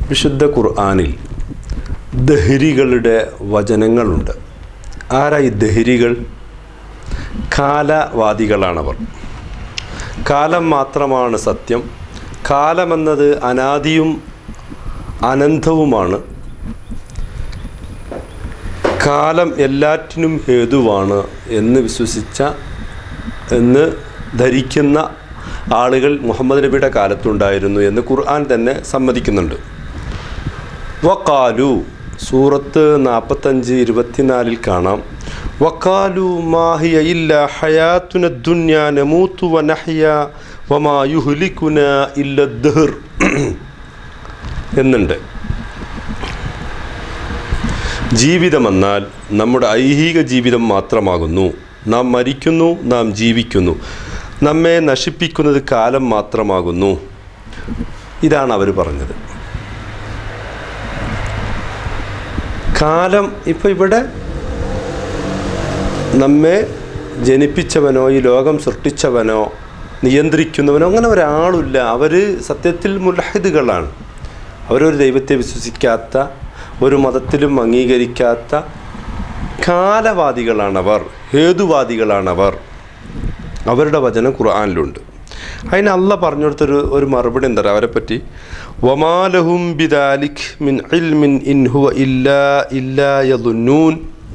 വിശുദ്ധ ഖുർആാനിൽ ദഹരികളുടെ വചനങ്ങളുണ്ട് ആരാ ഈ ദഹരികൾ കാലവാദികളാണവർ കാലം മാത്രമാണ് സത്യം കാലമെന്നത് അനാദിയും അനന്തവുമാണ് കാലം എല്ലാറ്റിനും ഹേതുവാണ് എന്ന് വിശ്വസിച്ച എന്ന് ധരിക്കുന്ന ആളുകൾ മുഹമ്മദ് നബിയുടെ കാലത്തുണ്ടായിരുന്നു എന്ന് ഖുർആൻ തന്നെ സമ്മതിക്കുന്നുണ്ട് വക്കാലു സൂറത്ത് നാൽപ്പത്തഞ്ച് ഇരുപത്തിനാലിൽ കാണാം വക്കാലു മാഹിയ ഇല്ല ഹയാത്തുന ദുന്യ നമൂത്തു വനഹ്യ വമാ യുഹ്ലിക്കുന ഇല്ല ദഹർ എന്നുണ്ട് ജീവിതമെന്നാൽ നമ്മുടെ ഐഹിക ജീവിതം മാത്രമാകുന്നു നാം മരിക്കുന്നു നാം ജീവിക്കുന്നു നമ്മെ നശിപ്പിക്കുന്നത് കാലം മാത്രമാകുന്നു ഇതാണ് അവർ പറഞ്ഞത് കാലം ഇപ്പോൾ ഇവിടെ നമ്മെ ജനിപ്പിച്ചവനോ ഈ ലോകം സൃഷ്ടിച്ചവനോ നിയന്ത്രിക്കുന്നവനോ അങ്ങനെ ഒരാളുമില്ല അവർ സത്യത്തിൽ മുലഹിദുകളാണ് അവരൊരു ദൈവത്തെ വിശ്വസിക്കാത്ത ഒരു മതത്തിലും അംഗീകരിക്കാത്ത കാലവാദികളാണവർ ഹേതുവാദികളാണവർ അവരുടെ വചനം ഖുർആാനിലുണ്ട് അതിന് അല്ല പറഞ്ഞു കൊടുത്തൊരു ഒരു മറുപടി എന്താ പറയുക അവരെ പറ്റി വമാലഹും ബിദാലിഖ് മിൻ ഇൽമിൻ ഇൻഹുവ ഇല്ലാ ഇല്ലാ യദുന്നൂൻ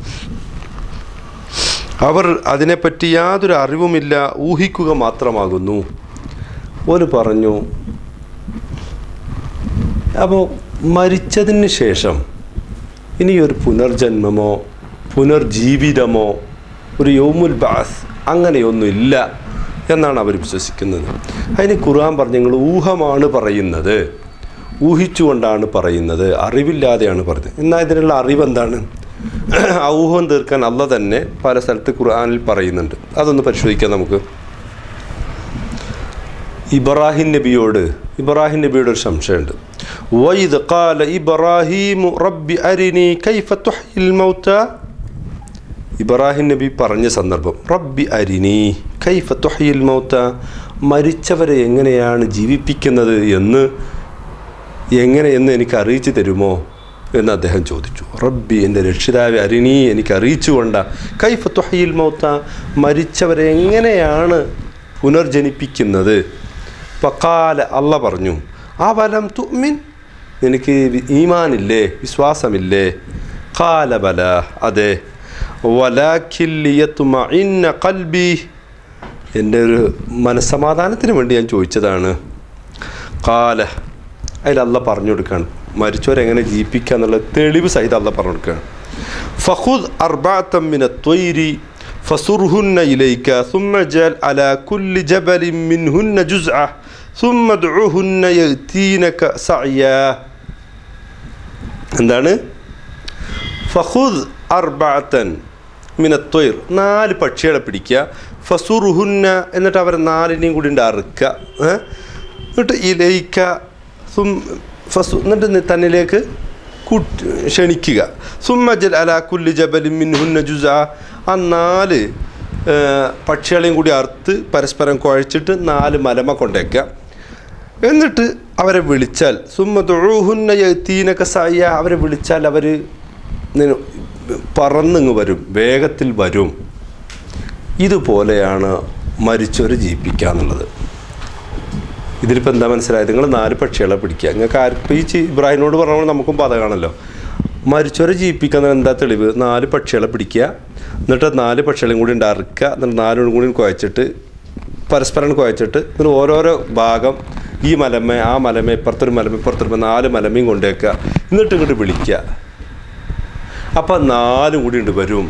അവർ അതിനെപ്പറ്റി യാതൊരു അറിവുമില്ല ഊഹിക്കുക മാത്രമാകുന്നു ഒരു പറഞ്ഞു അപ്പോൾ മരിച്ചതിന് ശേഷം ഇനി ഒരു പുനർജന്മമോ പുനർജീവിതമോ ഒരു യോമുൽ ബാസ് അങ്ങനെയൊന്നുമില്ല എന്നാണ് അവർ വിശ്വസിക്കുന്നത് അതിന് ഖുർആൻ പറഞ്ഞു നിങ്ങൾ ഊഹമാണ് പറയുന്നത് ഊഹിച്ചുകൊണ്ടാണ് പറയുന്നത് അറിവില്ലാതെയാണ് പറയുന്നത് എന്നാൽ ഇതിനുള്ള അറിവ് എന്താണ് ആ ഊഹം തീർക്കാൻ അല്ല തന്നെ പല സ്ഥലത്ത് ഖുർആനിൽ പറയുന്നുണ്ട് അതൊന്ന് പരിശോധിക്കാം നമുക്ക് ഇബ്രാഹിം നബിയോട് ഇബ്രാഹിം നബിയുടെ ഒരു സംശയമുണ്ട് വൈദ് ഖാല ഇബ്രാഹിമു റബ്ബി അരിനി കൈഫ തുഹ്യിൽ മൗത ഇബ്രാഹിം നബി പറഞ്ഞ സന്ദർഭം റബ്ബി അരിനി കൈഫ തുഹ്യിൽ മൗത മരിച്ചവരെ എങ്ങനെയാണ് ജീവിപ്പിക്കുന്നത് എന്ന് എങ്ങനെയെന്ന് എനിക്ക് അറിയിച്ചു തരുമോ എന്ന് അദ്ദേഹം ചോദിച്ചു റബ്ബി എൻ്റെ രക്ഷിതാവെ അരിണി എനിക്ക് അറിയിച്ചുകൊണ്ട കൈഫ തുഹയിൽ മൗത്ത മരിച്ചവരെ എങ്ങനെയാണ് പുനർജനിപ്പിക്കുന്നത് പക്കാല അല്ല പറഞ്ഞു ആ വലം തുമിൻ നിനക്ക് വി- ഈമാനില്ലേ വിശ്വാസമില്ലേ കാലബല അതെ വലാഖില്ലിയത്തുമ ഇന്ന കൽബി എൻ്റെ ഒരു മനസ്സമാധാനത്തിന് വേണ്ടി ഞാൻ ചോദിച്ചതാണ് കാല അതിൽ അല്ല പറഞ്ഞു കൊടുക്കുകയാണ് മരിച്ചവരെങ്ങനെ ജീവിപ്പിക്കുക എന്നുള്ള തെളിവ് സഹിതം അല്ല പറഞ്ഞു കൊടുക്കുകയാണ് ഫഖുദ് അർബാത്തമ്മിന ത്വയ്രി ഫസുർഹുന്ന ഇലൈക്ക ثم جعل على كل جبل منهن جزءا ثم ادعوهن يأتينك سعيا എന്താണ് ഫഹുദ് അർബാത്തൻ മിനത്തൊയർ നാല് പക്ഷികളെ പിടിക്കുക ഫസുറുഹുന്ന എന്നിട്ട് അവരെ നാലിനെയും കൂടി ഉണ്ട് അറുക്കുക ഏ? എന്നിട്ട് ഇലയിക്ക സും ഫസു എന്നിട്ട് നി- തന്നിലേക്ക് കൂട്ട് ക്ഷണിക്കുക സുമ്മജൽ അല കുല്ലി ജബലിൻ മിൻഹുന്ന ജുസ ആ നാല് ഏ, പക്ഷികളെയും കൂടി അറുത്ത് പരസ്പരം കുഴച്ചിട്ട് നാല് മലമ കൊണ്ടേക്കുക എന്നിട്ട് അവരെ വിളിച്ചാൽ സുമ്മതുഹുന്ന യത്തീനൊക്കെ സായ അവരെ വിളിച്ചാൽ അവർ പറന്നിങ്ങ് വരും വേഗത്തിൽ വരും ഇതുപോലെയാണ് മരിച്ചവരെ ജീവിപ്പിക്കുക എന്നുള്ളത് ഇതിലിപ്പോൾ എന്താ മനസ്സിലായത് നിങ്ങൾ നാല് പക്ഷികളെ പിടിക്കുക നിങ്ങൾക്ക് ആർക്കും ഈ ചി- ഇബ്രാഹിമിനോട് പറഞ്ഞാൽ നമുക്കും പതകാണല്ലോ മരിച്ചവരെ ജീവിപ്പിക്കുക എന്നാൽ എന്താ തെളിവ് നാല് പക്ഷികളെ പിടിക്കുക എന്നിട്ട് നാല് പക്ഷികളെയും കൂടി ഉണ്ടാക്കുക എന്നിട്ട് നാലും കൂടി കുഴച്ചിട്ട് പരസ്പരം കുഴച്ചിട്ട് എന്നിട്ട് ഓരോരോ ഭാഗം ഈ മലമ ആ മലമ ഇപ്പുറത്തൊരു മലമ ഇപ്പുറത്തൊരു മലമ, നാല് മലമയും കൊണ്ടുവയ്ക്കുക എന്നിട്ട് ഇങ്ങോട്ട് വിളിക്കുക അപ്പം നാലും കൂടി ഉണ്ട് വരും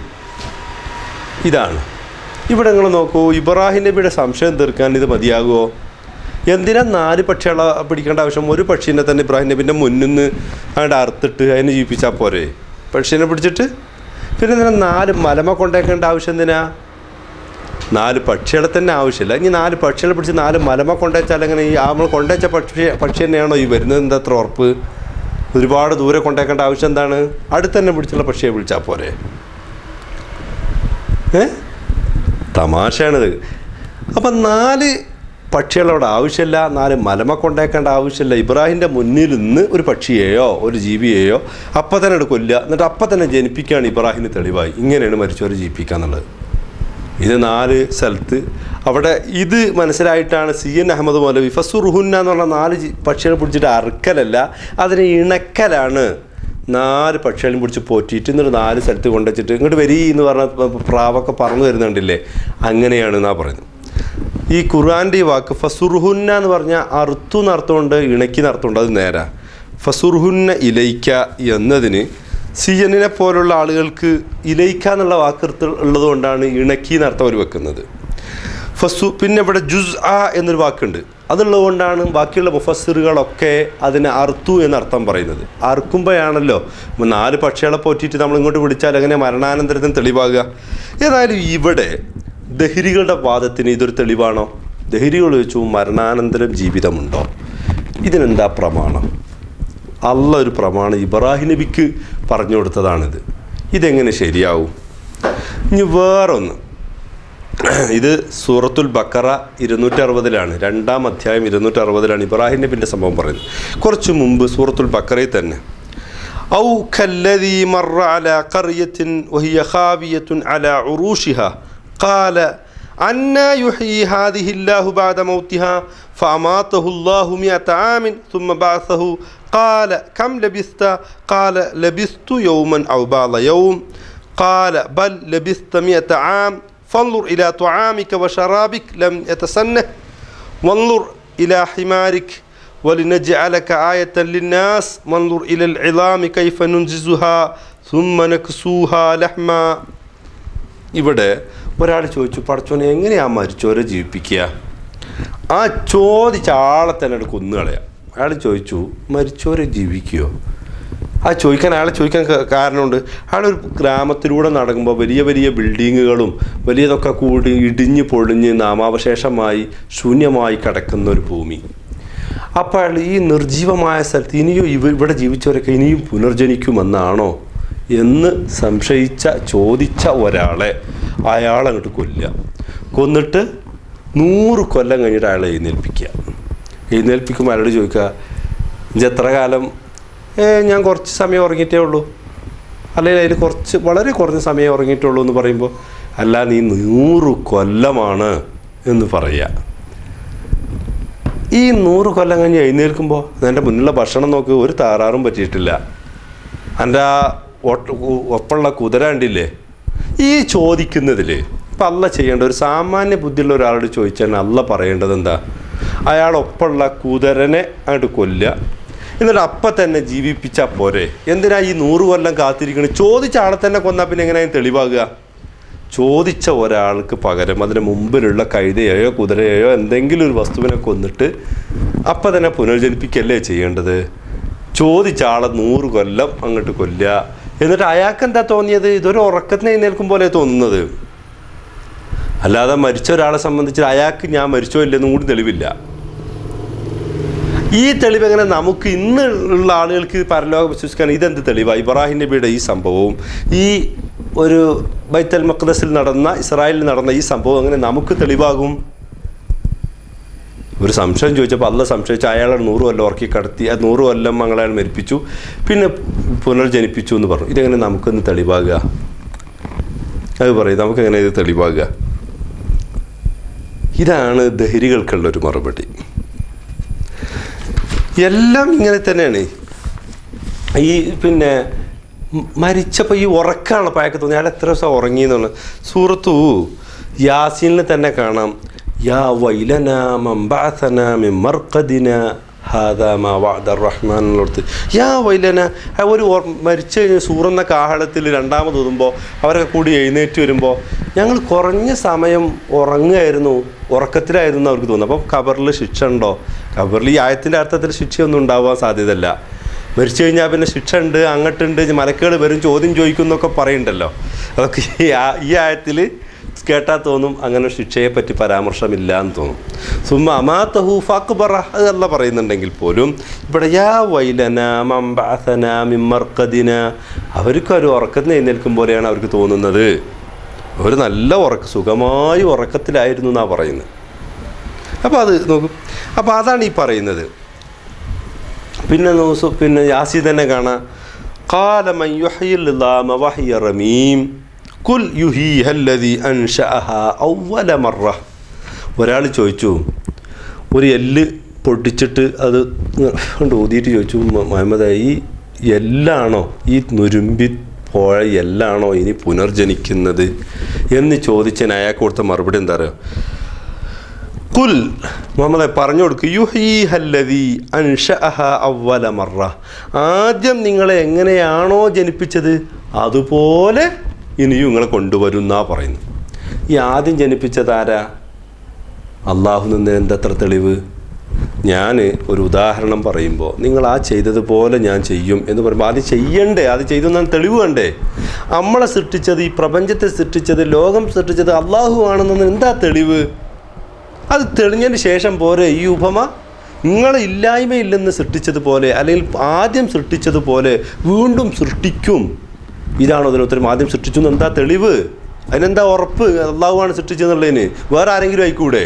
ഇതാണ് ഇവിടെ നിങ്ങൾ നോക്കൂ ഇബ്രാഹിം നബിയുടെ സംശയം തീർക്കാൻ ഇത് മതിയാകുമോ എന്തിനാ നാല് പക്ഷികളെ പിടിക്കേണ്ട ആവശ്യം ഒരു പക്ഷീനെ തന്നെ ഇബ്രാഹിം നബിൻ്റെ മുന്നിൽ നിന്ന് അങ്ങോട്ട് അറുത്തിട്ട് അതിനെ ജീവിപ്പിച്ചാൽ പോരെ പക്ഷീനെ പിടിച്ചിട്ട് പിന്നെ എന്തിനാ നാല് മലമ കൊണ്ടേക്കേണ്ട ആവശ്യം എന്തിനാ നാല് പക്ഷികളെ തന്നെ ആവശ്യമില്ല ഇനി നാല് പക്ഷികളെ പിടിച്ച് നാല് മലമ കൊണ്ടുവച്ചാൽ അങ്ങനെ ഈ ആ നമ്മൾ കൊണ്ടുവച്ച പക്ഷി പക്ഷി തന്നെയാണോ ഈ വരുന്നത് എന്താ അത്ര ഉറപ്പ് ഒരുപാട് ദൂരെ കൊണ്ടേക്കേണ്ട ആവശ്യം എന്താണ് അടുത്ത് തന്നെ പിടിച്ചുള്ള പക്ഷിയെ വിളിച്ചാൽ പോരെ ഏ തമാശയാണിത് അപ്പം നാല് പക്ഷികളവിടെ ആവശ്യമില്ല നാല് മലമ കൊണ്ടേക്കേണ്ട ആവശ്യമില്ല ഇബ്രാഹിൻ്റെ മുന്നിൽ നിന്ന് ഒരു പക്ഷിയെയോ ഒരു ജീവിയെയോ അപ്പം തന്നെ അങ്ങട് കൊല്ലുക എന്നിട്ട് അപ്പം തന്നെ ജനിപ്പിക്കുകയാണ് ഇബ്രാഹിമിന് തെളിവായി ഇങ്ങനെയാണ് മരിച്ചവരെ ജീവിപ്പിക്കുക എന്നുള്ളത് ഇത് നാല് സ്ഥലത്ത് അവിടെ ഇത് മനസ്സിലായിട്ടാണ് സി എൻ അഹമ്മദ് മൗലവി ഫസുറുഹുന്ന എന്ന് പറഞ്ഞ നാല് ജി- പക്ഷികളെ പിടിച്ചിട്ട് അറുക്കലല്ല അതിനെ ഇണക്കലാണ് നാല് പക്ഷികളെയും പിടിച്ച് പോറ്റിയിട്ട് എന്നിട്ട് നാല് സ്ഥലത്ത് കൊണ്ടുവച്ചിട്ട് ഇങ്ങോട്ട് വരി എന്ന് പറഞ്ഞ പ- പ്രാവൊക്കെ പറന്നു വരുന്നുണ്ടില്ലേ അങ്ങനെയാണ് എന്നാ പറയുന്നത് ഈ ഖുർആൻ്റെ ഈ വാക്ക് ഫസുറുഹുന്ന എന്ന് പറഞ്ഞാൽ അറുത്തു എന്നർത്ഥമുണ്ട് ഇണക്കി എന്നർത്ഥമുണ്ട് അത് നേരാ ഫസുറുഹുന്ന ഇലയിക്ക എന്നതിന് സി എന്നിനെ പോലുള്ള ആളുകൾക്ക് ഇലയിക്ക എന്നുള്ള വാക്കർത്ഥം ഉള്ളത് കൊണ്ടാണ് ഇണക്കി എന്നർത്ഥം അവർ വെക്കുന്നത് ഫസു പിന്നെ ഇവിടെ ജുസ് ആ എന്നൊരു വാക്കുണ്ട് അതുള്ളത് കൊണ്ടാണ് ബാക്കിയുള്ള മുഫസ്സിറുകളൊക്കെ അതിനെ അർത്തു എന്നർത്ഥം പറയുന്നത് അറുക്കുമ്പോഴാണല്ലോ ഇപ്പം നാല് പക്ഷികളെ പോറ്റിയിട്ട് നമ്മൾ ഇങ്ങോട്ട് പിടിച്ചാൽ എങ്ങനെ മരണാനന്തരത്തിന് തെളിവാകുക ഏതായാലും ഇവിടെ ദഹിരികളുടെ വാദത്തിന് ഇതൊരു തെളിവാണോ ദഹിരികൾ ചോദിച്ചു മരണാനന്തരം ജീവിതമുണ്ടോ ഇതിനെന്താ പ്രമാണം അല്ല ഒരു പ്രമാണം ഇബ്രാഹിം നബിക്ക് പറഞ്ഞു കൊടുത്തതാണിത് ഇതെങ്ങനെ ശരിയാവും ഇനി വേറൊന്ന് ഇത് സൂറത്തുൽ ബക്കറ ഇരുന്നൂറ്റി അറുപതിലാണ് രണ്ടാം അധ്യായം ഇരുന്നൂറ്റി അറുപതിലാണ് ഇബ്രാഹിം നബിൻ്റെ സംഭവം പറയുന്നത് കുറച്ച് മുമ്പ് സൂറത്തുൽ ബക്കറയിൽ തന്നെ ഔ കല്ലദീ മറ അല ഖറിയത്തിൻ വഹിയ ഖാവിയത്തുൻ അല ഉറൂഷിഹ ഖാല അന്നാ യുഹ്യി ഹാദിഹി അല്ലാഹു ബഅദ മൗതിഹാ ഫഅമാതഹു അല്ലാഹു മിഅത ആമിൻ ثم بعثه قال كم لبثت قال لبثت يوما أو بعض يوم قال بل لبثت مئة عام فانظر إلى طعامك وشرابك لم يتسنه وانظر إلى حمارك ولنجعلك آية للناس وانظر إلى العظام كيف ننجزها ثم نكسوها لحما ഇവിടെ ഒരാൾ ചോദിച്ചു പടച്ചോനെ എങ്ങനെയാ മരിച്ചോരെ ജീവിപ്പിക്കുക ആ ചോദിച്ച ആളെ തന്നെ അങ്ങട് കൊന്നുകളയാം അയാൾ ചോദിച്ചു മരിച്ചോരെ ജീവിക്കുമോ ആ ചോദിക്കാൻ അയാളെ ചോദിക്കാൻ ക- കാരണമുണ്ട് അയാളൊരു ഗ്രാമത്തിലൂടെ നടക്കുമ്പോൾ വലിയ വലിയ ബിൽഡിങ്ങുകളും വലിയതൊക്കെ കൂടി ഇടിഞ്ഞ് പൊളിഞ്ഞ് നാമാവശേഷമായി ശൂന്യമായി കിടക്കുന്ന ഒരു ഭൂമി അപ്പോൾ അയാൾ ഈ നിർജീവമായ സ്ഥലത്ത് ഇനിയും ഇവ ഇവിടെ ജീവിച്ചവരൊക്കെ ഇനിയും പുനർജനിക്കുമെന്നാണോ എന്ന് സംശയിച്ച ചോദിച്ച ഒരാളെ അയാൾ അങ്ങോട്ട് കൊല്ലുക കൊന്നിട്ട് നൂറ് കൊല്ലം കഴിഞ്ഞിട്ട് അയാളെ എഴുന്നേൽപ്പിക്കുക എഴുന്നേൽപ്പിക്കുമ്പോൾ അയാളോട് ചോദിക്കുക ഇജ്ജ് എത്ര കാലം ഏ ഞാൻ കുറച്ച് സമയം ഉറങ്ങിയിട്ടേ ഉള്ളൂ അല്ലെങ്കിൽ അതിൽ കുറച്ച് വളരെ കുറഞ്ഞ സമയം ഉറങ്ങിയിട്ടുള്ളൂ എന്ന് പറയുമ്പോൾ അല്ല നീ നൂറ് കൊല്ലമാണ് എന്ന് പറയുക ഈ നൂറ് കൊല്ലം കഴിഞ്ഞ് എഴുന്നേൽക്കുമ്പോൾ എൻ്റെ മുന്നിലുള്ള ഭക്ഷണം നോക്ക് ഒരു താറാറും പറ്റിയിട്ടില്ല എൻ്റെ ആ ഒട്ട ഒപ്പമുള്ള കുതിര കണ്ടില്ലേ ഈ ചോദിക്കുന്നതിൽ ഇപ്പം അല്ല ചെയ്യേണ്ട ഒരു സാമാന്യ ബുദ്ധിയുള്ള ഒരാളോട് ചോദിച്ചാൽ അല്ല പറയേണ്ടത് എന്താ അയാൾ ഒപ്പമുള്ള കുതിരനെ അങ്ങോട്ട് കൊല്ലുക എന്നിട്ട് അപ്പം തന്നെ ജീവിപ്പിച്ചാൽ പോരെ എന്തിനാ ഈ നൂറ് കൊല്ലം കാത്തിരിക്കണത് ചോദിച്ച ആളെ തന്നെ കൊന്നാൽ പിന്നെ എങ്ങനെയാണ് തെളിവാകുക ചോദിച്ച ഒരാൾക്ക് പകരം അതിന് മുമ്പിലുള്ള കഴുതയെയോ കുതിരയെയോ എന്തെങ്കിലും ഒരു വസ്തുവിനെ കൊന്നിട്ട് അപ്പം തന്നെ പുനർജനിപ്പിക്കല്ലേ ചെയ്യേണ്ടത് ചോദിച്ച ആളെ നൂറ് കൊല്ലം അങ്ങോട്ട് കൊല്ലുക എന്നിട്ട് അയാൾക്ക് എന്താ തോന്നിയത് ഇതൊരു ഉറക്കത്തിന് എഴുന്നേൽക്കും പോലെ തോന്നുന്നത് അല്ലാതെ മരിച്ച ഒരാളെ സംബന്ധിച്ച് അയാൾക്ക് ഞാൻ മരിച്ചോ ഇല്ലെന്നും കൂടി തെളിവില്ല ഈ തെളിവ് എങ്ങനെ നമുക്ക് ഇന്ന് ഉള്ള ആളുകൾക്ക് പരലോകം വിശ്വസിക്കാൻ ഇതെന്ത് തെളിവാണ് ഇബ്രാഹിം നബിയുടെ ഈ സംഭവവും ഈ ഒരു ബൈത്തൽ മഖ്ദസിൽ നടന്ന ഇസ്രായേലിൽ നടന്ന ഈ സംഭവം എങ്ങനെ നമുക്ക് തെളിവാകും ഒരു സംശയം ചോദിച്ചപ്പോൾ അല്ല സംശയിച്ച അയാളെ നൂറ് കൊല്ലം ഉറക്കി കടത്തി ആ നൂറ് കൊല്ലം അയാൾ മരിപ്പിച്ചു പിന്നെ പുനർജനിപ്പിച്ചു എന്ന് പറഞ്ഞു ഇതെങ്ങനെ നമുക്കൊന്ന് തെളിവാകുക അത് പറയും നമുക്കെങ്ങനെ ഇത് തെളിവാകുക ഇതാണ് ദഹരികൾക്കുള്ളൊരു മറുപടി എല്ലാം ഇങ്ങനെ തന്നെയാണ് ഈ പിന്നെ മ- മരിച്ചപ്പോൾ ഈ ഉറക്കമാണ് പായക്ക് തോന്നി അയാൾ എത്ര ദിവസം ഉറങ്ങി എന്നുള്ള സൂറത്തു യാസീനിൽ തന്നെ കാണാം യാ വൈലന മംബാസന മിമർക്കദിന ഹാദാമ വാദർ റഹ്മാൻ എന്നുള്ളത് യാ വൈലന ആ ഒരു ഓർ- മരിച്ചു കഴിഞ്ഞ് സൂറന്ന കാഹളത്തിൽ രണ്ടാമത് ഊതുമ്പോൾ അവരൊക്കെ കൂടി എഴുന്നേറ്റ് വരുമ്പോൾ ഞങ്ങൾ കുറഞ്ഞ സമയം ഉറങ്ങുമായിരുന്നു ഉറക്കത്തിലായിരുന്നു അവർക്ക് തോന്നുന്നത് അപ്പോൾ ഖബറിൽ ശിക്ഷ ഉണ്ടോ ഖബറിൽ ഈ ആയത്തിൻ്റെ അർത്ഥത്തിൽ ശിക്ഷയൊന്നും ഉണ്ടാവാൻ സാധ്യതയില്ല മരിച്ചു കഴിഞ്ഞാൽ പിന്നെ ശിക്ഷ ഉണ്ട് അങ്ങോട്ടുണ്ട് മലക്കുകൾ വരും ചോദ്യം ചോദിക്കും എന്നൊക്കെ പറയുന്നുണ്ടല്ലോ അതൊക്കെ ഈ ആ- ഈ ആയത്തിൽ കേട്ടാൽ തോന്നും അങ്ങനെ ശിക്ഷയെ പറ്റി പരാമർശമില്ല എന്ന് തോന്നും സുമ്മ അമാത്തഹു ഫാക്ബറ അതല്ല പറയുന്നുണ്ടെങ്കിൽ പോലും ഇവിടെ യാ വൈലന മംബാസന മിമ്മർക്കദിന അവർക്ക് ഒരു ഉറക്കത്തിന് എഴുന്നേൽക്കും പോലെയാണ് അവർക്ക് തോന്നുന്നത് ഒരു നല്ല ഉറക്ക സുഖമായി ഉറക്കത്തിലായിരുന്നു എന്നാണ് പറയുന്നത് അപ്പോൾ അത് നോക്കും അപ്പോൾ അതാണ് ഈ പറയുന്നത് പിന്നെ നോസു പിന്നെ യാസി തന്നെ കാണാം قال من يحيي العظام وهي رميم قل يحييها الذي أنشأها أول مرة ഒരാൾ ചോദിച്ചു ഒരു എല്ല് പൊട്ടിച്ചിട്ട് അത് കൊണ്ട് ഊതിയിട്ട് ചോദിച്ചു "മ- മുഹമ്മദ് ഈ എല്ലാണോ ഈ നുരുമ്പി പോയ എല്ലാണോ ഇനി പുനർജനിക്കുന്നത് എന്ന് ചോദിച്ചതിന് അയാൾക്ക് കൊടുത്ത മറുപടി എന്താ പറയുക കുൽ മുഹമ്മദെ പറഞ്ഞു കൊടുക്ക് യുഹീ ഹല്ലദി അൻഷഅഹ അവല മറ ആദ്യം നിങ്ങളെ എങ്ങനെയാണോ ജനിപ്പിച്ചത് അതുപോലെ ഇനിയും നിങ്ങളെ കൊണ്ടുവരും എന്നാ പറയുന്നു ഈ ആദ്യം ജനിപ്പിച്ചത് ആരാ അള്ളാഹു നിന്ന് എന്തത്ര തെളിവ് ഞാൻ ഒരു ഉദാഹരണം പറയുമ്പോൾ നിങ്ങൾ ആ ചെയ്തതുപോലെ ഞാൻ ചെയ്യും എന്ന് പറയുമ്പോൾ അത് ചെയ്യണ്ടേ അത് ചെയ്തെന്നാണ് തെളിവ് വേണ്ടേ നമ്മളെ സൃഷ്ടിച്ചത് ഈ പ്രപഞ്ചത്തെ സൃഷ്ടിച്ചത് ലോകം സൃഷ്ടിച്ചത് അള്ളാഹു ആണെന്നൊന്നും എന്താ തെളിവ് അത് തെളിഞ്ഞതിന് ശേഷം പോരെ ഈ ഉപമ നിങ്ങൾ ഇല്ലായ്മയില്ലെന്ന് സൃഷ്ടിച്ചതുപോലെ അല്ലെങ്കിൽ ആദ്യം സൃഷ്ടിച്ചതുപോലെ വീണ്ടും സൃഷ്ടിക്കും ഇതാണോ അതിന് ഉത്തരം ആദ്യം സൃഷ്ടിച്ചു എന്ന് എന്താ തെളിവ് അതിനെന്താ ഉറപ്പ് അള്ളാഹുവാണ് സൃഷ്ടിച്ചതെന്നുള്ളതിന് വേറെ ആരെങ്കിലും ആയിക്കൂടെ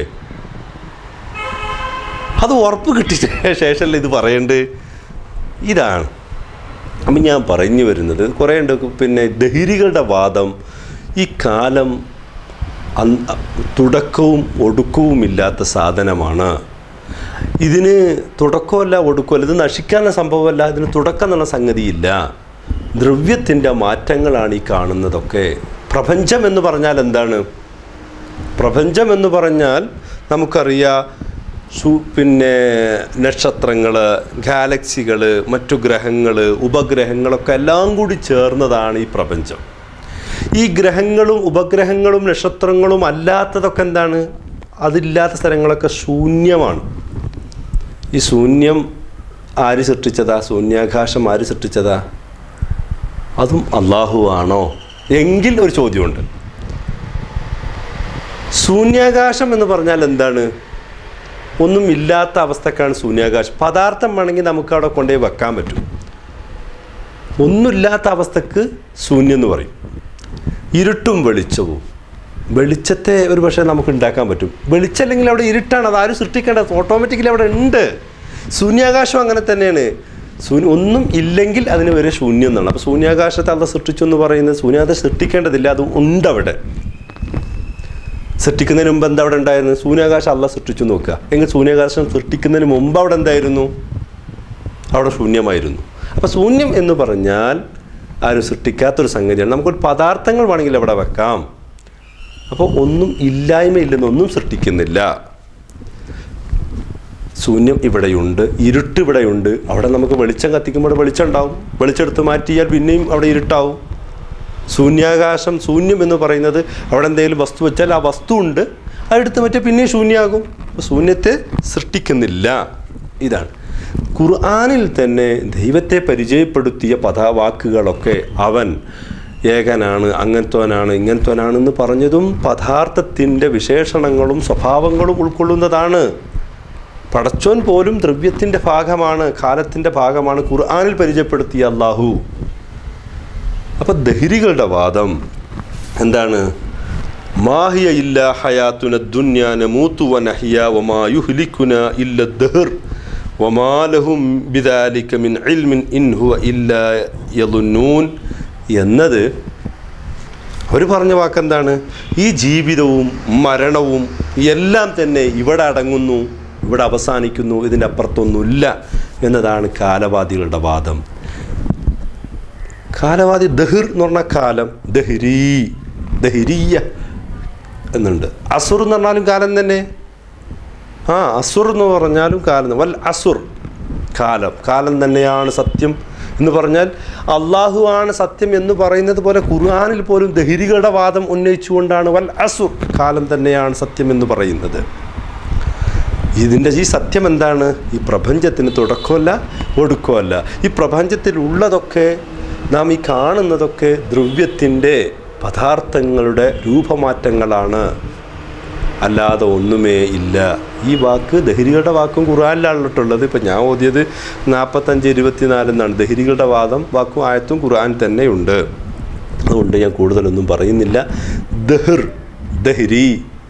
അത് ഉറപ്പ് കിട്ടിയ ശേഷമല്ലേ ഇത് പറയേണ്ടത് ഇതാണ് അപ്പം ഞാൻ പറഞ്ഞു വരുന്നത് കുറേ ഉണ്ട് പിന്നെ ദഹിരികളുടെ വാദം ഈ കാലം അന്ത- തുടക്കവും ഒടുക്കവും ഇല്ലാത്ത സാധനമാണ് ഇതിന് തുടക്കമല്ല ഒടുക്കമല്ല ഇത് നശിക്കാനുള്ള സംഭവമല്ല ഇതിന് തുടക്കം എന്നുള്ള സംഗതിയില്ല ദ്രവ്യത്തിൻ്റെ മാറ്റങ്ങളാണ് ഈ കാണുന്നതൊക്കെ പ്രപഞ്ചം എന്ന് പറഞ്ഞാൽ എന്താണ് പ്രപഞ്ചം എന്ന് പറഞ്ഞാൽ നമുക്കറിയാം സു പിന്നെ നക്ഷത്രങ്ങൾ ഗാലക്സികൾ മറ്റു ഗ്രഹങ്ങൾ ഉപഗ്രഹങ്ങളൊക്കെ എല്ലാം കൂടി ചേർന്നതാണ് ഈ പ്രപഞ്ചം ഈ ഗ്രഹങ്ങളും ഉപഗ്രഹങ്ങളും നക്ഷത്രങ്ങളും അല്ലാത്തതൊക്കെ എന്താണ് അതില്ലാത്ത സ്ഥലങ്ങളൊക്കെ ശൂന്യമാണ് ഈ ശൂന്യം ആര് സൃഷ്ടിച്ചതാ ശൂന്യാകാശം ആര് സൃഷ്ടിച്ചതാ അതും അള്ളാഹു ആണോ എങ്കിൽ ഒരു ചോദ്യമുണ്ട് ശൂന്യാകാശം എന്ന് പറഞ്ഞാൽ എന്താണ് ഒന്നും ഇല്ലാത്ത അവസ്ഥക്കാണ് ശൂന്യാകാശം പദാർത്ഥം വേണമെങ്കിൽ നമുക്ക് അവിടെ കൊണ്ടുപോയി വെക്കാൻ പറ്റും ഒന്നുമില്ലാത്ത അവസ്ഥക്ക് ശൂന്യം എന്ന് പറയും ഇരുട്ടും വെളിച്ചവും വെളിച്ചത്തെ ഒരു പക്ഷേ നമുക്ക് ഉണ്ടാക്കാൻ പറ്റും വെളിച്ചമല്ലെങ്കിൽ അവിടെ ഇരുട്ടാണ് അത് ആരും സൃഷ്ടിക്കേണ്ടത് ഓട്ടോമാറ്റിക്കലി അവിടെ ഉണ്ട് ശൂന്യാകാശം അങ്ങനെ തന്നെയാണ് ശൂന്യ ഒന്നും ഇല്ലെങ്കിൽ അതിന് വരെ ശൂന്യം എന്നാണ് അപ്പോൾ ശൂന്യാകാശത്തെ അത് സൃഷ്ടിച്ചു എന്ന് പറയുന്നത് ശൂന്യാകാശം സൃഷ്ടിക്കേണ്ടതില്ല അത് ഉണ്ട് അവിടെ സൃഷ്ടിക്കുന്നതിന് മുമ്പ് എന്താ അവിടെ ഉണ്ടായിരുന്നു ശൂന്യാകാശം അല്ല സൃഷ്ടിച്ചു നോക്കുക എങ്കിൽ ശൂന്യാകാശം സൃഷ്ടിക്കുന്നതിന് മുമ്പ് അവിടെ എന്തായിരുന്നു അവിടെ ശൂന്യമായിരുന്നു അപ്പോൾ ശൂന്യം എന്ന് പറഞ്ഞാൽ ആരും സൃഷ്ടിക്കാത്തൊരു സംഗതിയാണ് നമുക്കൊരു പദാർത്ഥങ്ങൾ വേണമെങ്കിൽ അവിടെ വെക്കാം അപ്പോൾ ഒന്നും ഇല്ലായ്മയില്ലെന്ന് ഒന്നും സൃഷ്ടിക്കുന്നില്ല ശൂന്യം ഇവിടെയുണ്ട് ഇരുട്ട് ഇവിടെയുണ്ട് അവിടെ നമുക്ക് വെളിച്ചം കത്തിക്കുമ്പോൾ വെളിച്ചം ഉണ്ടാവും വെളിച്ചെടുത്ത് മാറ്റിയാൽ പിന്നെയും അവിടെ ഇരുട്ടാവും ശൂന്യാകാശം ശൂന്യം എന്ന് പറയുന്നത് അവിടെ എന്തെങ്കിലും വസ്തു വെച്ചാൽ ആ വസ്തു ഉണ്ട് അതെടുത്ത് മറ്റേ പിന്നെയും ശൂന്യമാകും അപ്പോൾ ശൂന്യത്തെ സൃഷ്ടിക്കുന്നില്ല ഇതാണ് ഖുർആാനിൽ തന്നെ ദൈവത്തെ പരിചയപ്പെടുത്തിയ പദവാക്കുകളൊക്കെ അവൻ ഏകനാണ് അങ്ങനത്തോനാണ് ഇങ്ങനത്തോനാണെന്ന് പറഞ്ഞതും പദാർത്ഥത്തിൻ്റെ വിശേഷണങ്ങളും സ്വഭാവങ്ങളും ഉൾക്കൊള്ളുന്നതാണ് പടച്ചോൻ പോലും ദ്രവ്യത്തിൻ്റെ ഭാഗമാണ് കാലത്തിൻ്റെ ഭാഗമാണ് ഖുർആാനിൽ പരിചയപ്പെടുത്തിയ അള്ളാഹു അപ്പോൾ ദഹിരികളുടെ വാദം എന്താണ് മാഹിയ ഇല്ല ഹയാത്തുന ദുന്യാന മൂത്തുവ നഹിയ വമാ യുഹ്ലിക്കുന ഇല്ല ദഹർ വമാലഹും ബിദാലിക മിൻ ഇൽമിൻ ഇൻഹുവ ഇല്ല യലുന്നൂൻ എന്നത് അവർ പറഞ്ഞ വാക്കെന്താണ് ഈ ജീവിതവും മരണവും എല്ലാം തന്നെ ഇവിടെ അടങ്ങുന്നു ഇവിടെ അവസാനിക്കുന്നു ഇതിൻ്റെ അപ്പുറത്തൊന്നുമില്ല എന്നതാണ് കാലവാദികളുടെ വാദം കാലവാദി ദഹിർ എന്ന് പറഞ്ഞ കാലം ദഹിരീ ദഹിരീയ എന്നുണ്ട് അസുർ എന്ന് പറഞ്ഞാലും കാലം തന്നെ ആ അസുർ എന്ന് പറഞ്ഞാലും കാലം വൽ അസുർ കാലം കാലം തന്നെയാണ് സത്യം എന്ന് പറഞ്ഞാൽ അള്ളാഹു ആണ് സത്യം എന്ന് പറയുന്നത് പോലെ ഖുർആാനിൽ പോലും ദഹിരികളുടെ വാദം ഉന്നയിച്ചുകൊണ്ടാണ് വൽ അസുർ കാലം തന്നെയാണ് സത്യം എന്ന് പറയുന്നത് ഇതിൻ്റെ ഈ സത്യം എന്താണ് ഈ പ്രപഞ്ചത്തിന് തുടക്കമല്ല ഒടുക്കമല്ല ഈ പ്രപഞ്ചത്തിലുള്ളതൊക്കെ നാം ഈ കാണുന്നതൊക്കെ ദ്രവ്യത്തിൻ്റെ പദാർത്ഥങ്ങളുടെ രൂപമാറ്റങ്ങളാണ് അല്ലാതെ ഒന്നുമേ ഇല്ല ഈ വാക്ക് ദഹരികളുടെ വാക്കും ഖുർആനിലാണല്ലോട്ടുള്ളത് ഇപ്പം ഞാൻ ഓതിയത് നാൽപ്പത്തഞ്ച് ഇരുപത്തിനാല് എന്നാണ് ദഹരികളുടെ വാദം വാക്കും ആയത്തും ഖുർആൻ തന്നെയുണ്ട് അതുകൊണ്ട് ഞാൻ കൂടുതലൊന്നും പറയുന്നില്ല ദഹിർ ദഹരി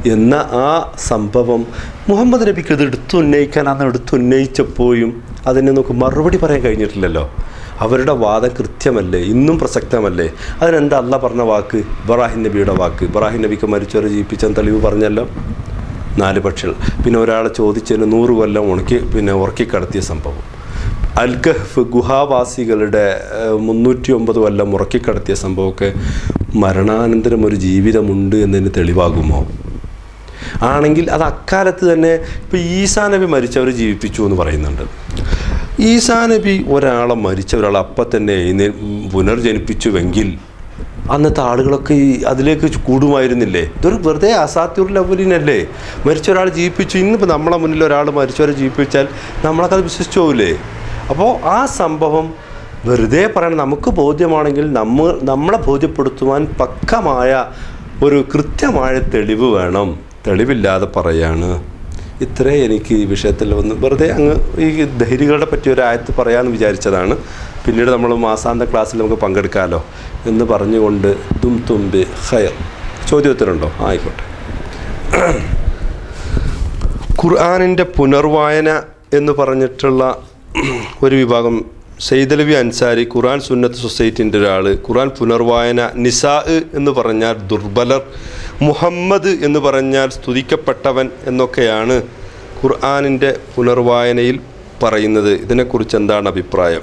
എന്ന ആ സംഭവം മുഹമ്മദ് നബിക്ക് ഇത് എടുത്തുന്നയിക്കാൻ അന്ന് എടുത്തുന്നയിച്ചപ്പോഴും അതിന് നമുക്ക് മറുപടി പറയാൻ കഴിഞ്ഞിട്ടില്ലല്ലോ അവരുടെ വാദം കൃത്യമല്ലേ ഇന്നും പ്രസക്തമല്ലേ അതിനെന്താ അല്ല പറഞ്ഞ വാക്ക് ഇബ്രാഹിം നബിയുടെ വാക്ക് ഇബ്രാഹിം നബിക്ക് മരിച്ചവരെ ജീവിപ്പിച്ച തെളിവ് പറഞ്ഞല്ലോ നാല് പക്ഷികൾ പിന്നെ ഒരാളെ ചോദിച്ചതിന് നൂറ് കൊല്ലം ഉണക്കി പിന്നെ ഉറക്കിക്കടത്തിയ സംഭവം അൽക്കഹഫ് ഗുഹാവാസികളുടെ മുന്നൂറ്റി ഒമ്പത് കൊല്ലം ഉറക്കിക്കടത്തിയ സംഭവമൊക്കെ മരണാനന്തരം ഒരു ജീവിതമുണ്ട് എന്നതിന് തെളിവാകുമോ ആണെങ്കിൽ അത് അക്കാലത്ത് തന്നെ ഇപ്പോൾ ഈസാ നബി മരിച്ചവർ ജീവിപ്പിച്ചു എന്ന് പറയുന്നുണ്ട് ഈസാ നബി ഒരാളെ മരിച്ച ഒരാളെ അപ്പം തന്നെ എഴുന്നേ പുനർജനിപ്പിച്ചുവെങ്കിൽ അന്നത്തെ ആളുകളൊക്കെ ഈ അതിലേക്ക് കൂടുമായിരുന്നില്ലേ ഇതൊരു വെറുതെ അസാത്യുർ അവലിനല്ലേ മരിച്ച ഒരാൾ ജീവിപ്പിച്ചു ഇന്നിപ്പോൾ നമ്മളെ മുന്നിൽ ഒരാൾ മരിച്ചവരെ ജീവിപ്പിച്ചാൽ നമ്മളൊക്കെ അത് വിശ്വസിച്ചു പോവില്ലേ അപ്പോൾ ആ സംഭവം വെറുതെ പറയണം നമുക്ക് ബോധ്യമാണെങ്കിൽ നമ്മ നമ്മളെ ബോധ്യപ്പെടുത്തുവാൻ പക്കമായ ഒരു കൃത്യമായ തെളിവ് വേണം തെളിവില്ലാതെ പറയാണ് ഇത്രേ എനിക്ക് ഈ വിഷയത്തിൽ ഒന്ന് വെറുതെ അങ്ങ് ഈ ധൈര്യങ്ങളുടെ പറ്റിയ ഒരു ആയത്ത് പറയാമെന്ന് വിചാരിച്ചതാണ് പിന്നീട് നമ്മൾ മാസാന്ത ക്ലാസ്സിൽ നമുക്ക് പങ്കെടുക്കാമല്ലോ എന്ന് പറഞ്ഞുകൊണ്ട് ദും തുമ്പി ഹയർ ചോദ്യോത്തരമുണ്ടോ ആയിക്കോട്ടെ ഖുർആാനിൻ്റെ പുനർവായന എന്ന് പറഞ്ഞിട്ടുള്ള ഒരു വിഭാഗം സെയ്ദലവി അൻസാരി ഖുർആൻ സുന്നത്ത് സൊസൈറ്റിൻ്റെ ഒരാൾ ഖുർആൻ പുനർവായന നിസാ എന്ന് പറഞ്ഞാൽ ദുർബലർ മുഹമ്മദ് എന്ന് പറഞ്ഞാൽ സ്തുതിക്കപ്പെട്ടവൻ എന്നൊക്കെയാണ് ഖുർആാനിൻ്റെ പുനർവായനയിൽ പറയുന്നത് ഇതിനെക്കുറിച്ച് എന്താണ് അഭിപ്രായം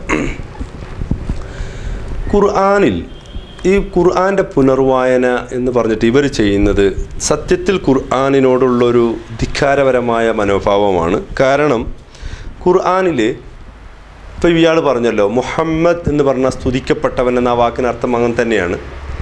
ഖുർആാനിൽ ഈ ഖുർആൻ്റെ പുനർവായന എന്ന് പറഞ്ഞിട്ട് ഇവർ ചെയ്യുന്നത് സത്യത്തിൽ ഖുർആാനിനോടുള്ളൊരു ധിക്കാരപരമായ മനോഭാവമാണ് കാരണം ഖുർആാനിൽ ഇപ്പോൾ ഇയാൾ പറഞ്ഞല്ലോ മുഹമ്മദ് എന്ന് പറഞ്ഞ സ്തുതിക്കപ്പെട്ടവൻ എന്ന ആ വാക്കിന് അർത്ഥം അങ്ങനെ തന്നെയാണ്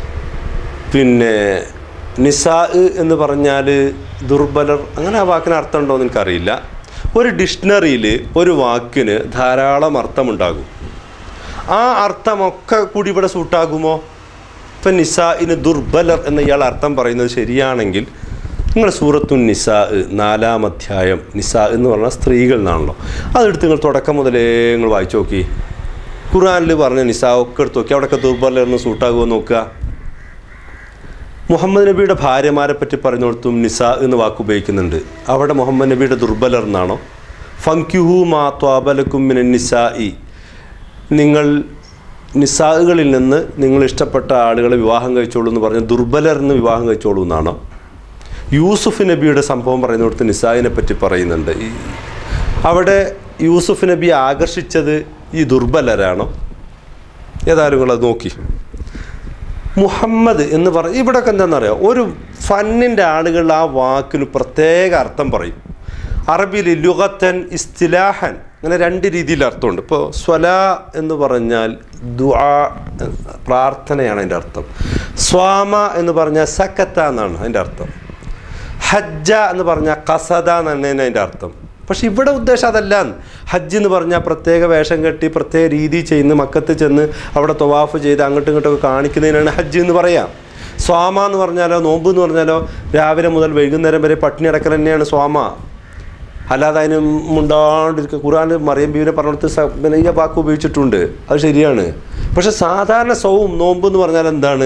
പിന്നെ നിസാ എന്ന് പറഞ്ഞാൽ ദുർബലർ അങ്ങനെ ആ വാക്കിന് അർത്ഥം ഉണ്ടോ എന്ന് എനിക്കറിയില്ല ഒരു ഡിക്ഷണറിയിൽ ഒരു വാക്കിന് ധാരാളം അർത്ഥമുണ്ടാകും ആ അർത്ഥമൊക്കെ കൂടി ഇവിടെ സൂട്ടാകുമോ ഇപ്പം നിസാഇന് ദുർബലർ എന്ന ഇയാൾ അർത്ഥം പറയുന്നത് ശരിയാണെങ്കിൽ നിങ്ങൾ സൂറത്തു നിസാ നാലാം അധ്യായം നിസാ എന്ന് പറഞ്ഞാൽ സ്ത്രീകൾ എന്നാണല്ലോ അതെടുത്ത് നിങ്ങൾ തുടക്കം മുതലേ നിങ്ങൾ വായിച്ചു നോക്കി ഖുറാനിൽ പറഞ്ഞ നിസാ ഒക്കെ എടുത്ത് നോക്കി അവിടെയൊക്കെ ദുർബലർ എന്ന് സൂട്ടാകുമോ നോക്കുക മുഹമ്മദ് നബിയുടെ ഭാര്യമാരെ പറ്റി പറഞ്ഞിടത്തും നിസാ എന്ന് വാക്ക് ഉപയോഗിക്കുന്നുണ്ട് അവിടെ മുഹമ്മദ് നബിയുടെ ദുർബലർ എന്നാണോ ഫങ്ക്യുഹു മാ ത്വാബലക്കും മിന നിസാഇ നിങ്ങൾ നിസാഹുകളിൽ നിന്ന് നിങ്ങൾ ഇഷ്ടപ്പെട്ട ആളുകളെ വിവാഹം കഴിച്ചോളൂ എന്ന് പറഞ്ഞ് ദുർബലർ എന്ന് വിവാഹം കഴിച്ചോളൂ എന്നാണോ യൂസുഫ് നബിയുടെ സംഭവം പറയുന്നിടത്ത് നിസാഹിനെ പറ്റി പറയുന്നുണ്ട് ഈ അവിടെ യൂസുഫ് നബി ആകർഷിച്ചത് ഈ ദുർബലരാണോ ഏതായാലും നിങ്ങളത് നോക്കി മുഹമ്മദ് എന്ന് പറ ഇവിടെയൊക്കെ എന്താണെന്നറിയാം ഒരു ഫന്നിൻ്റെ ആളുകൾ ആ വാക്കിന് പ്രത്യേക അർത്ഥം പറയും അറബിയിൽ ലുഗത്തൻ ഇസ്തിലാഹൻ അങ്ങനെ രണ്ട് രീതിയിൽ അർത്ഥമുണ്ട് ഇപ്പോൾ സ്വല എന്ന് പറഞ്ഞാൽ ദുആ പ്രാർത്ഥനയാണ് അതിൻ്റെ അർത്ഥം സ്വാമ എന്ന് പറഞ്ഞാൽ സക്കത്ത എന്നാണ് അതിൻ്റെ അർത്ഥം ഹജ്ജ എന്ന് പറഞ്ഞാൽ കസദ എന്നാണ് അതിൻ്റെ അർത്ഥം പക്ഷെ ഇവിടെ ഉദ്ദേശം അതല്ല ഹജ്ജ് എന്ന് പറഞ്ഞാൽ പ്രത്യേക വേഷം കെട്ടി പ്രത്യേക രീതി ചെയ്യുന്ന മക്കത്ത് ചെന്ന് അവിടെ തൊവാഫ് ചെയ്ത് അങ്ങോട്ടും ഇങ്ങോട്ടൊക്കെ കാണിക്കുന്നതിനാണ് ഹജ്ജ് എന്ന് പറയാം സ്വാമ എന്ന് പറഞ്ഞാലോ നോമ്പ് എന്ന് പറഞ്ഞാലോ രാവിലെ മുതൽ വൈകുന്നേരം വരെ പട്ടിണി അടക്കൽ തന്നെയാണ് സ്വാമ അല്ലാതെ അതിന് മുണ്ടാണ്ടിരിക്കുക ഖുറാൻ മറിയം ബീവിനെ പറഞ്ഞിടത്ത് സ- പിന്നെ ഈ വാക്ക് ഉപയോഗിച്ചിട്ടുണ്ട് അത് ശരിയാണ് പക്ഷെ സാധാരണ സൗവും നോമ്പ് എന്ന് പറഞ്ഞാൽ എന്താണ്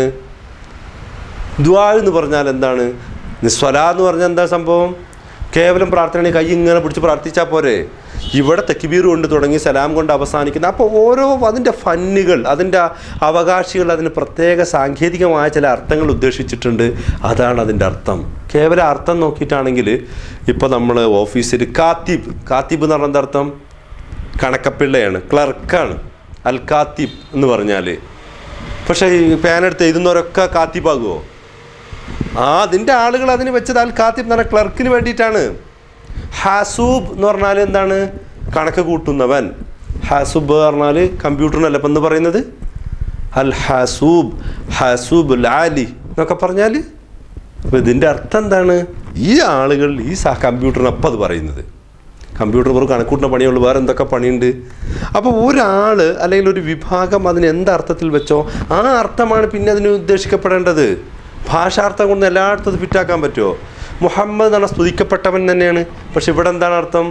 ദ്വാ എന്ന് പറഞ്ഞാൽ എന്താണ് നിസ്വല എന്ന് പറഞ്ഞാൽ എന്താ സംഭവം കേവലം പ്രാർത്ഥന കൈ ഇങ്ങനെ പിടിച്ച് പ്രാർത്ഥിച്ചാൽ പോരെ ഇവിടെ തെക്കിബീർ കൊണ്ട് തുടങ്ങി സലാം കൊണ്ട് അവസാനിക്കുന്ന അപ്പോൾ ഓരോ അതിൻ്റെ ഫന്നുകൾ അതിൻ്റെ അവകാശികൾ അതിന് പ്രത്യേക സാങ്കേതികമായ ചില അർത്ഥങ്ങൾ ഉദ്ദേശിച്ചിട്ടുണ്ട് അതാണ് അതിൻ്റെ അർത്ഥം കേവല അർത്ഥം നോക്കിയിട്ടാണെങ്കിൽ ഇപ്പോൾ നമ്മൾ ഓഫീസിൽ കാത്തിബ് കാത്തിബ് എന്ന് പറഞ്ഞ എന്താ അർത്ഥം കണക്കപ്പിള്ളയാണ് ക്ലർക്കാണ് അൽ കാത്തിബ് എന്ന് പറഞ്ഞാൽ പക്ഷേ ഈ പാനെടുത്ത് എഴുതുന്നവരൊക്കെ കാത്തിബാകുമോ ആ അതിൻ്റെ ആളുകൾ അതിന് വെച്ചത് അൽ കാത്തിബ് എന്ന് പറഞ്ഞ ക്ലർക്കിന് വേണ്ടിയിട്ടാണ് ഹാസൂബ് എന്ന് പറഞ്ഞാൽ എന്താണ് കണക്ക് കൂട്ടുന്നവൻ ഹാസൂബ് പറഞ്ഞാൽ കമ്പ്യൂട്ടറിനല്ല ഇപ്പം എന്ന് പറയുന്നത് അൽ ഹാസൂബ് ഹാസൂബ് ലാലി എന്നൊക്കെ പറഞ്ഞാൽ അപ്പോൾ ഇതിൻ്റെ അർത്ഥം എന്താണ് ഈ ആളുകൾ ഈ സ കമ്പ്യൂട്ടറിനപ്പം അത് പറയുന്നത് കമ്പ്യൂട്ടർ വെറും കണക്കൂട്ടുന്ന പണിയുള്ളൂ വേറെ എന്തൊക്കെ പണിയുണ്ട് അപ്പോൾ ഒരാൾ അല്ലെങ്കിൽ ഒരു വിഭാഗം അതിന് എന്തർത്ഥത്തിൽ വെച്ചോ ആ അർത്ഥമാണ് പിന്നെ അതിന് ഉദ്ദേശിക്കപ്പെടേണ്ടത് ഭാഷാർത്ഥം കൊണ്ട് എല്ലായിടത്തും അത് ഫിറ്റാക്കാൻ പറ്റുമോ മുഹമ്മദ് എന്നാണ് സ്തുതിക്കപ്പെട്ടവൻ തന്നെയാണ് പക്ഷെ ഇവിടെ എന്താണ് അർത്ഥം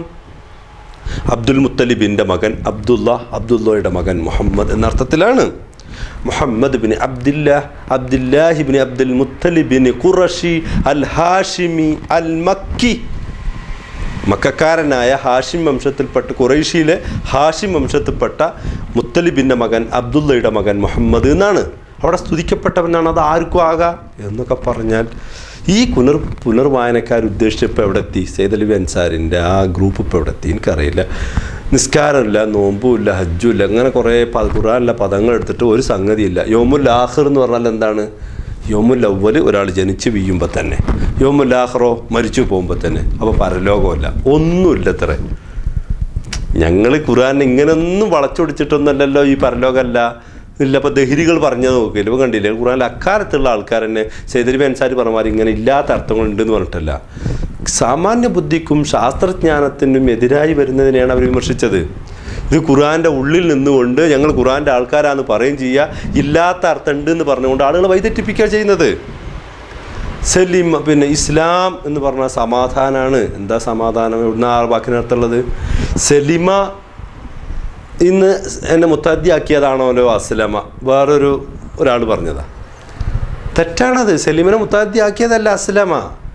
അബ്ദുൽ മുത്തലിബിൻ്റെ മകൻ അബ്ദുള്ള അബ്ദുള്ളയുടെ മകൻ മുഹമ്മദ് എന്ന അർത്ഥത്തിലാണ് Muhammad bin Abdillah Abdullahi bin Abdul മുത്തലിബിൻ Qurashi al Hashimi al Makki മക്കാരനായ ഹാഷിം വംശത്തിൽപ്പെട്ട കുറേഷ്യയിലെ ഹാഷിം വംശത്തിൽപ്പെട്ട മുത്തലിബിൻ്റെ മകൻ അബ്ദുള്ളയുടെ മകൻ മുഹമ്മദ് എന്നാണ് അവിടെ സ്തുതിക്കപ്പെട്ടവനാണ് അത് ആർക്കും ആകാം എന്നൊക്കെ പറഞ്ഞാൽ ഈ പുനർ പുനർവായനക്കാർ ഉദ്ദേശിച്ചപ്പോൾ എവിടെ എത്തി സൈദലി അൻസാരിൻ്റെ ആ ഗ്രൂപ്പ് ഇപ്പോൾ എവിടെ എത്തി എനിക്കറിയില്ല നിസ്കാരമില്ല നോമ്പുമില്ല ഹജ്ജുമില്ല അങ്ങനെ കുറേ പ ഖുറാനിലെ പദങ്ങൾ എടുത്തിട്ട് ഒരു സംഗതിയില്ല യോമുൽ ആഹിർ എന്ന് പറഞ്ഞാൽ എന്താണ് യോമുൽ അവല് ഒരാൾ ജനിച്ച് വീഴുമ്പോൾ തന്നെ യോമുൽ ആഹ്റോ മരിച്ചു പോകുമ്പോൾ തന്നെ അപ്പോൾ പരലോകമല്ല ഒന്നുമില്ല അത്ര ഞങ്ങൾ ഖുർആൻ ഇങ്ങനെയൊന്നും വളച്ചൊടിച്ചിട്ടൊന്നല്ലല്ലോ ഈ പരലോകമല്ല ഇല്ല അപ്പോൾ ദഹിരികൾ പറഞ്ഞത് നോക്കില്ല ഇപ്പോൾ കണ്ടില്ലേ ഖുർആനിൽ അക്കാലത്തുള്ള ആൾക്കാർ തന്നെ സൈദരി അൻസാരി പറഞ്ഞമാർ ഇങ്ങനെ ഇല്ലാത്ത അർത്ഥങ്ങളുണ്ടെന്ന് പറഞ്ഞിട്ടല്ല സാമാന്യ ബുദ്ധിക്കും ശാസ്ത്രജ്ഞാനത്തിനും എതിരായി വരുന്നതിനെയാണ് അവർ വിമർശിച്ചത് ഇത് ഖുർആൻ്റെ ഉള്ളിൽ നിന്നുകൊണ്ട് ഞങ്ങൾ ഖുർആൻ്റെ ആൾക്കാരാന്ന് പറയുകയും ചെയ്യുക ഇല്ലാത്ത അർത്ഥം ഉണ്ട് എന്ന് പറഞ്ഞുകൊണ്ട് ആളുകൾ വൈതെറ്റിപ്പിക്കുക ചെയ്യുന്നത് സലിം പിന്നെ ഇസ്ലാം എന്ന് പറഞ്ഞാൽ സമാധാനമാണ് എന്താ സമാധാനം എവിടുന്ന ആ വാക്കിനർത്ഥമുള്ളത് സലിമ ഇന്ന് എന്നെ മുത്താദ്ദിയാക്കിയതാണോലോ അസ്ലമ വേറൊരു ഒരാൾ പറഞ്ഞതാ തെറ്റാണത് സലീമിനെ മുത്താദ്ദിയാക്കിയതല്ല അസ്ലമ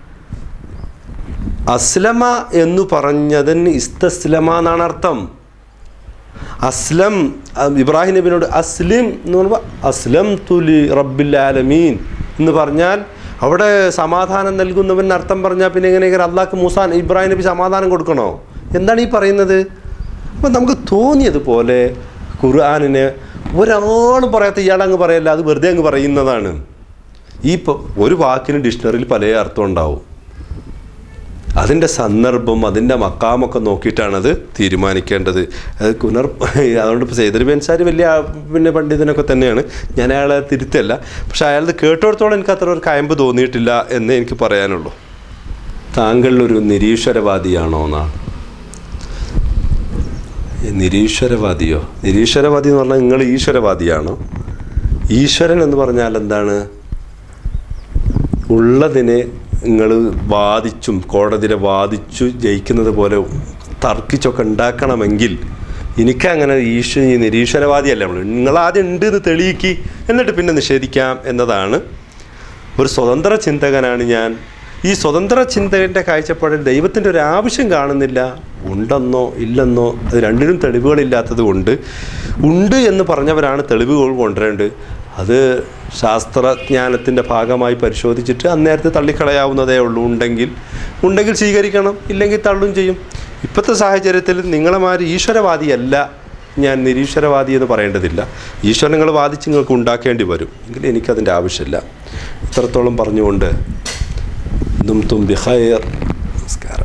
അസ്ലമ എന്ന് പറഞ്ഞതിന് ഇസ്തസ്ലമ എന്നാണ് അർത്ഥം അസ്ലം അഹ് ഇബ്രാഹിം നബിനോട് അസ്ലിം എന്ന് പറയുമ്പോൾ അസ്ലം തുലി റബ്ബിൽ ആലമീൻ എന്ന് പറഞ്ഞാൽ അവിടെ സമാധാനം നൽകുന്നവൻ അർത്ഥം പറഞ്ഞാൽ പിന്നെ എങ്ങനെയൊക്കെ അള്ളാഹ്ക്ക് മൂസാൻ ഇബ്രാഹിം നബി സമാധാനം കൊടുക്കണോ എന്താണ് ഈ പറയുന്നത് അപ്പം നമുക്ക് തോന്നിയതുപോലെ ഖുർആാനിനെ ഒരാളും പറയാത്ത ഇയാളങ്ങ് പറയല്ല അത് വെറുതെ അങ്ങ് പറയുന്നതാണ് ഈ പ- ഒരു വാക്കിന് ഡിക്ഷണറിയിൽ പല അർത്ഥം ഉണ്ടാവും അതിൻ്റെ സന്ദർഭം അതിൻ്റെ മക്കാമൊക്കെ നോക്കിയിട്ടാണത് തീരുമാനിക്കേണ്ടത് അത് പുനർ അതുകൊണ്ട് ഇപ്പോൾ സൈദർ ബെൻസാരി വലിയ ആ- പിന്നെ പണ്ഡിതനൊക്കെ തന്നെയാണ് ഞാൻ അയാളെ തിരുത്തല്ല പക്ഷെ അയാളത് കേട്ടിടത്തോളം എനിക്ക് അത്ര ഒരു കയമ്പ് തോന്നിയിട്ടില്ല എന്നേ എനിക്ക് പറയാനുള്ളൂ താങ്കളൊരു നിരീശ്വരവാദിയാണോ എന്നാണ് ഈ നിരീശ്വരവാദിയോ നിരീശ്വരവാദി എന്ന് പറഞ്ഞാൽ നിങ്ങൾ ഈശ്വരവാദിയാണോ ഈശ്വരൻ എന്ന് പറഞ്ഞാൽ എന്താണ് ഉള്ളതിനെ നിങ്ങൾ വാദിച്ചും കോടതിയിലെ വാദിച്ചു ജയിക്കുന്നത് പോലെ തർക്കിച്ചൊക്കെ ഉണ്ടാക്കണമെങ്കിൽ എനിക്കങ്ങനെ ഈശ്വ ഈ നിരീശ്വരവാദിയല്ല നമ്മൾ നിങ്ങൾ ആദ്യം ഉണ്ട് എന്ന് തെളിയിക്കി എന്നിട്ട് പിന്നെ നിഷേധിക്കാം എന്നതാണ് ഒരു സ്വതന്ത്ര ചിന്തകനാണ് ഞാൻ ഈ സ്വതന്ത്ര ചിന്തകൻ്റെ കാഴ്ചപ്പാടിൽ ദൈവത്തിൻ്റെ ഒരു ആവശ്യം കാണുന്നില്ല ഉണ്ടെന്നോ ഇല്ലെന്നോ അത് രണ്ടിനും തെളിവുകളില്ലാത്തത് കൊണ്ട് ഉണ്ട് എന്ന് പറഞ്ഞവരാണ് തെളിവുകൾ കൊണ്ടുവരേണ്ടത് അത് ശാസ്ത്രജ്ഞാനത്തിൻ്റെ ഭാഗമായി പരിശോധിച്ചിട്ട് അന്നേരത്തെ തള്ളിക്കളയാവുന്നതേ ഉള്ളൂ ഉണ്ടെങ്കിൽ ഉണ്ടെങ്കിൽ സ്വീകരിക്കണം ഇല്ലെങ്കിൽ തള്ളും ചെയ്യും ഇപ്പോഴത്തെ സാഹചര്യത്തിൽ നിങ്ങളെമാര് ഈശ്വരവാദിയല്ല ഞാൻ നിരീശ്വരവാദി എന്ന് പറയേണ്ടതില്ല ഈശ്വരൻ നിങ്ങൾ വാദിച്ച് നിങ്ങൾക്ക് ഉണ്ടാക്കേണ്ടി വരും എങ്കിൽ എനിക്കതിൻ്റെ ആവശ്യമില്ല ഇത്രത്തോളം പറഞ്ഞുകൊണ്ട് ദും തും ബിഖൈർ നമസ്കാരം